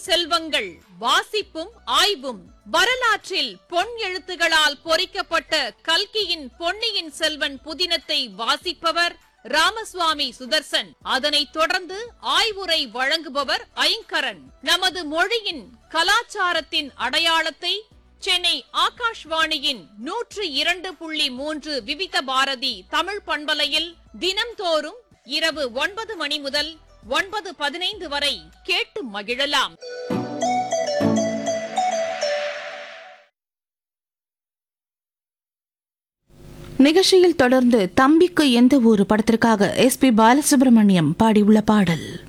செல்வங்கள் வாசிப்பும் ஆய்வும் வரலாற்றில் பொன் எழுத்துகளால் பொறிக்கப்பட்ட கல்கியின் பொன்னியின் செல்வன் புதினத்தை வாசிப்பவர் ராமசுவாமி சுதர்சன் அதனைத் தொடர்ந்து ஆய்வுரை வழங்குபவர் ஐங்கரன் நமது மொழியின் கலாச்சாரத்தின் அடையாளத்தை சென்னை ஆகாஷ்வாணியின் நூற்று இரண்டு புள்ளி மூன்று விவித பாரதி தமிழ் பண்பலையில் தினம்தோறும் இரவு ஒன்பது மணி முதல் ஒன்பது பதினைந்து வரை கேட்டு மகிழலாம் நிகழ்ச்சியில் தொடர்ந்து தம்பிக்கு எந்த ஊரு படத்திற்காக எஸ் பி பாலசுப்ரமணியம் பாடியுள்ள பாடல்